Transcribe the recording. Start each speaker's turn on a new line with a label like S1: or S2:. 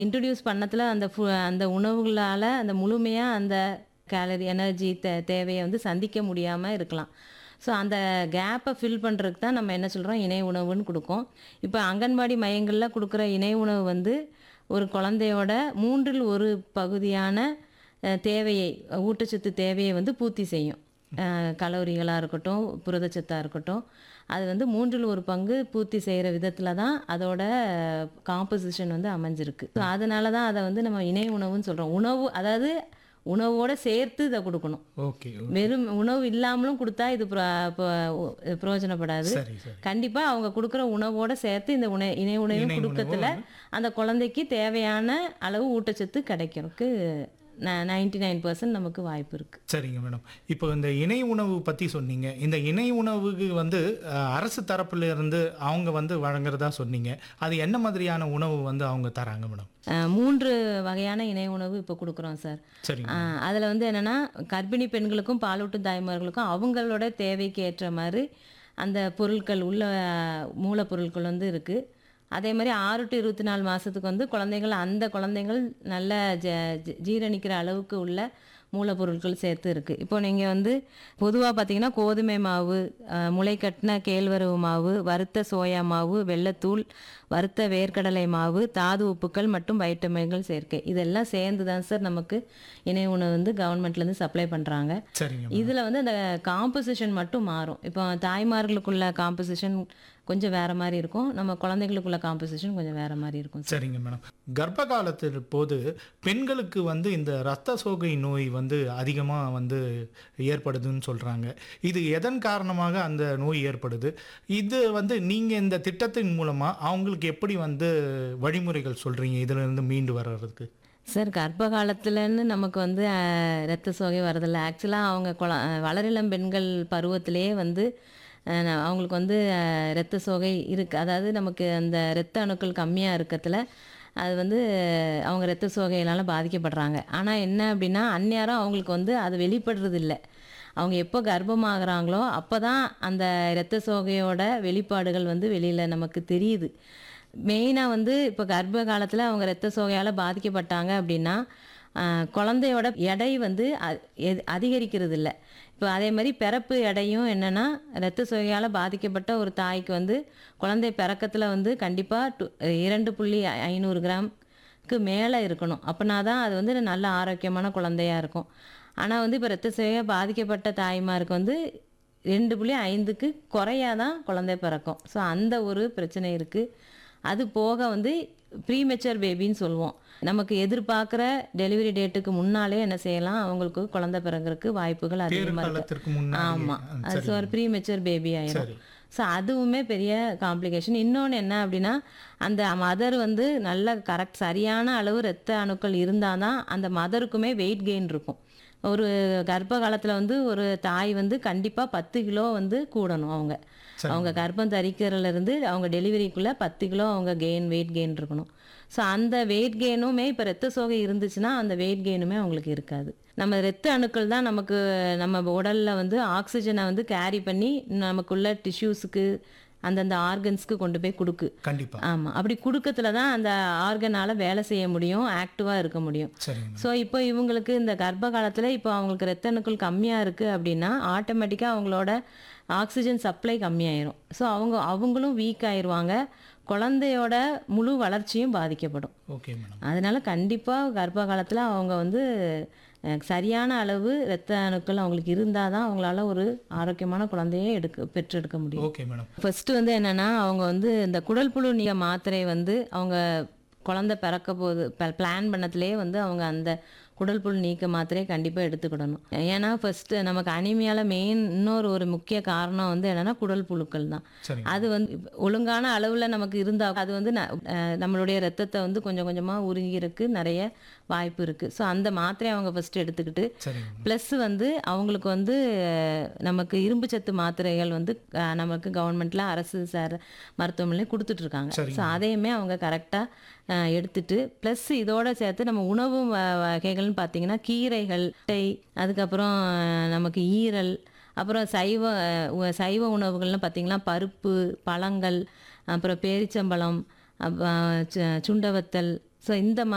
S1: Introduce பண்ணத்துல அந்த ஃபு அந்த உணவுகளால் அந்த முழுமையாக அந்த கேலரி எனர்ஜி தே தேவையை வந்து சந்திக்க முடியாமல் இருக்கலாம் ஸோ அந்த கேப்பை ஃபில் பண்ணுறதுக்கு தான் நம்ம என்ன சொல்கிறோம் இணை உணவுன்னு கொடுக்கோம் இப்போ அங்கன்வாடி மையங்களில் கொடுக்குற இணை உணவு வந்து ஒரு குழந்தையோட மூன்றில் ஒரு பகுதியான அஹ், தேவையை ஊட்டச்சத்து தேவையை வந்து பூர்த்தி செய்யும் கலோரிகளாக இருக்கட்டும் புரதச்சத்தாக இருக்கட்டும் அது வந்து மூன்றில் ஒரு பங்கு பூர்த்தி செய்கிற விதத்தில் தான் அதோட காம்போசிஷன் வந்து அமைஞ்சிருக்கு ஸோ அதனால தான் அதை வந்து நம்ம இணை உணவுன்னு சொல்கிறோம் உணவு அதாவது உணவோட சேர்த்து இதை கொடுக்கணும்
S2: ஓகே
S1: வெறும் உணவு இல்லாமலும் கொடுத்தா இது பிர- ப- பிரயோஜனப்படாது
S2: சரி சரி
S1: கண்டிப்பா அவங்க கொடுக்குற உணவோட சேர்த்து இந்த உண இணை உணவையும் கொடுக்கறதுல அந்த குழந்தைக்கு தேவையான அளவு ஊட்டச்சத்து கிடைக்கிறதுக்கு நைன்டி நைன் பர்சன்ட் நமக்கு வாய்ப்பு இருக்கு
S2: சரிங்க மேடம் இப்போ இந்த இணை உணவு பற்றி சொன்னீங்க இந்த இணை உணவுக்கு வந்து அஹ், அரசு தரப்புல இருந்து அவங்க வந்து வழங்குறதா சொன்னீங்க அது என்ன மாதிரியான உணவு வந்து அவங்க தராங்க மேடம்
S1: அஹ், மூன்று வகையான இணை உணவு இப்போ கொடுக்குறோம் சார்
S2: சரிங்க
S1: அதில் வந்து என்னென்னா கர்ப்பிணி பெண்களுக்கும் பாலூட்டும் தாய்மார்களுக்கும் அவங்களோட தேவைக்கு ஏற்ற மாதிரி அந்த பொருட்கள் உள்ள அஹ், மூலப்பொருட்கள் வந்து இருக்குது அதே மாதிரி ஆறு டு இருபத்தி நாலு மாதத்துக்கு வந்து குழந்தைகள் அந்த குழந்தைகள் நல்ல ஜ ஜ- ஜீரணிக்கிற அளவுக்கு உள்ள மூலப்பொருட்கள் சேர்த்து இருக்குது இப்போ நீங்கள் வந்து பொதுவாக பார்த்தீங்கன்னா கோதுமை மாவு அஹ், முளைக்கட்டின கேழ்வரகு மாவு வறுத்த சோயா மாவு வெள்ளத்தூள் வறுத்த வேர்க்கடலை மாவு தாது உப்புக்கள் மற்றும் வைட்டமின்கள் சேர்க்கை இதெல்லாம் சேர்ந்து தான் சார் நமக்கு இணை உணவு வந்து கவர்மெண்ட்லேருந்து சப்ளை பண்ணுறாங்க
S2: சரிங்க
S1: இதில் வந்து அந்த காம்போசிஷன் மட்டும் மாறும் இப்போ தாய்மார்களுக்குள்ள காம்போசிஷன் கொஞ்சம் வேற மாதிரி இருக்கும் நம்ம குழந்தைகளுக்குள்ள காம்போசிஷன் கொஞ்சம் வேற மாதிரி இருக்கும் சார்
S2: சரிங்க மேடம் கர்ப்ப காலத்தின் போது பெண்களுக்கு வந்து இந்த இரத்த சோகை நோய் வந்து அதிகமாக வந்து ஏற்படுதுன்னு சொல்கிறாங்க இது எதன் காரணமாக அந்த நோய் ஏற்படுது இது வந்து நீங்கள் இந்த திட்டத்தின் மூலமாக அவங்களுக்கு எப்படி வந்து வழிமுறைகள் சொல்கிறீங்க இதிலிருந்து மீண்டு வர்றதுக்கு
S1: சார் கர்ப்ப காலத்துலன்னு நமக்கு வந்து அஹ், ரத்த சோகை வரதில்ல ஆக்சுவலாக அவங்க குழ அஹ், வளரிளம் பெண்கள் பருவத்திலேயே வந்து அஹ், ந- அவங்களுக்கு வந்து அஹ், ரத்த சோகை இருக்கு அதாவது நமக்கு அந்த இரத்த அணுக்கள் கம்மியாக இருக்கத்துல அது வந்து அஹ், அவங்க ரத்த சோகையினால் பாதிக்கப்படுறாங்க ஆனால் என்ன அப்படின்னா அந்நேரம் அவங்களுக்கு வந்து அது வெளிப்படுறது இல்லை அவங்க எப்போ கர்ப்பமாகறாங்களோ அப்போ தான் அந்த இரத்த சோகையோட வெளிப்பாடுகள் வந்து வெளியில் நமக்கு தெரியுது மெயினாக வந்து இப்போ கர்ப்ப காலத்தில் அவங்க இரத்த சோகையால் பாதிக்கப்பட்டாங்க அப்படின்னா ஆஹ், குழந்தையோட எடை வந்து அ- எ- அதிகரிக்கிறது இல்லை இப்போ அதே மாதிரி பிறப்பு எடையும் என்னென்னா இரத்த சோகையால் பாதிக்கப்பட்ட ஒரு தாய்க்கு வந்து குழந்தை பிறக்கத்தில் வந்து கண்டிப்பாக இரண்டு புள்ளி ஐ- ஐநூறு கிராம்க்கு மேலே இருக்கணும் அப்படின்னா தான் அது வந்து நல்ல ஆரோக்கியமான குழந்தையா இருக்கும் ஆனால் வந்து இப்போ இரத்த சோகையாக பாதிக்கப்பட்ட தாய்மாருக்கு வந்து ரெண்டு புள்ளி ஐந்துக்கு குறையா தான் குழந்தை பிறக்கும் ஸோ அந்த ஒரு பிரச்சனை இருக்குது அது போக வந்து ப்ரீமெச்சர் பேபின்னு சொல்லுவோம் நமக்கு எதிர்பார்க்குற டெலிவரி டேட்டுக்கு முன்னாலே என்ன செய்யலாம் அவங்களுக்கு குழந்தை பிறகுறதுக்கு வாய்ப்புகள்
S2: தேர்
S1: அதிகமாக இருக்கு
S2: காலத்திற்கு முன்னாடி
S1: ஆமாம் அது ஒரு ப்ரீமெச்சர் பேபி ஆயிடும்
S2: சரி
S1: ஸோ அதுவுமே பெரிய காம்ப்ளிகேஷன் இன்னொன்று என்ன அப்படின்னா அந்த மதர் வந்து நல்ல கரெக்ட் சரியான அளவு ரத்த அணுக்கள் இருந்தால் தான் அந்த மதருக்குமே வெயிட் கெயின் இருக்கும் ஒரு கர்ப்ப காலத்தில் வந்து ஒரு தாய் வந்து கண்டிப்பாக பத்து கிலோ வந்து கூடணும் அவங்க
S2: சரி.
S1: அவங்க கர்ப்பம் தரிக்கிறதுல இருந்து அவங்க டெலிவரிக்குள்ளே பத்து கிலோ அவங்க கெயின் வெயிட் கெயின் இருக்கணும் ஸோ அந்த வெயிட் கெயினுமே இப்போ ரத்த சோகை இருந்துச்சுன்னா அந்த வெயிட் கெயினுமே அவங்களுக்கு இருக்காது நம்ம ரத்த அணுக்கள் தான் நமக்கு நம்ம உடலில் வந்து ஆக்சிஜனை வந்து கேரி பண்ணி நமக்குள்ள டிஷ்யூஸுக்கு அந்தந்த ஆர்கன்ஸ்க்கு கொண்டு போய் கொடுக்கு
S2: கண்டிப்பா
S1: ஆமாம் அப்படி கொடுக்கறதுல தான் அந்த ஆர்கனால் வேலை செய்ய முடியும் ஆக்டிவாக இருக்க முடியும்
S2: சரிங்க
S1: ஸோ இப்போ இவங்களுக்கு இந்த கர்ப்ப காலத்தில் இப்போ அவங்களுக்கு ரத்த அணுக்கள் கம்மியாக இருக்குது அப்படின்னா ஆட்டோமேட்டிக்காக அவங்களோட ஆக்சிஜன் சப்ளை கம்மியாயிரும் ஸோ அவங்க அவங்களும் வீக் ஆயிருவாங்க குழந்தையோட முழு வளர்ச்சியும் பாதிக்கப்படும்
S2: ஓகே மேடம்
S1: அதனால கண்டிப்பாக கர்ப்ப காலத்தில் அவங்க வந்து அஹ், சரியான அளவு இரத்த அணுக்கள் அவங்களுக்கு இருந்தால் தான் அவங்களால ஒரு ஆரோக்கியமான குழந்தையை எடுக்க பெற்றெடுக்க முடியும்
S2: ஓகே மேடம்
S1: ஃபர்ஸ்ட் வந்து என்னன்னா அவங்க வந்து இந்த குடல் புழு நீக்க மாத்திரை வந்து அவங்க குழந்தை பிறக்க போது பிளான் பண்ணதுலேயே வந்து அவங்க அந்த குடல் புழு நீக்க மாத்திரையை கண்டிப்பாக எடுத்துக்கிடணும் ஏன்னா ஃபர்ஸ்ட் நமக்கு அனிமியால மெயின் இன்னொரு ஒரு முக்கிய காரணம் வந்து என்னன்னா குடல் புழுக்கள் தான்
S2: சரிங்க
S1: அது வந்து ஒழுங்கான அளவில் நமக்கு இருந்தால் அது வந்து ந- அஹ் நம்மளுடைய ரத்தத்தை வந்து கொஞ்சம் கொஞ்சமாக உறிஞ்சிருக்கு நிறைய வாய்ப்பு இருக்குது ஸோ அந்த மாத்திரையை அவங்க ஃபர்ஸ்ட் எடுத்துக்கிட்டு
S2: சரிங்க மேடம்
S1: ப்ளஸ் வந்து அவங்களுக்கு வந்து அஹ், நமக்கு இரும்பு சத்து மாத்திரைகள் வந்து அஹ், நமக்கு கவர்மெண்ட்ல அரசு சார் மருத்துவமனை கொடுத்துட்டு இருக்காங்க
S2: சரிங்க.
S1: ஸோ அதையுமே அவங்க கரெக்டாக எடுத்துட்டு ப்ளஸ் இதோட சேர்த்து நம்ம உணவு வ- வகைகள்னு பார்த்தீங்கன்னா கீரைகள் முட்டை அதுக்கப்புறம் அஹ், நமக்கு ஈரல் அப்புறம் சைவ அஹ், உ- சைவ உணவுகள்னு பார்த்தீங்கன்னா பருப்பு பழங்கள் அப்புறம் பேரிச்சம்பழம் அப்ப, சு- சுண்டவத்தல் ஸோ இந்த மா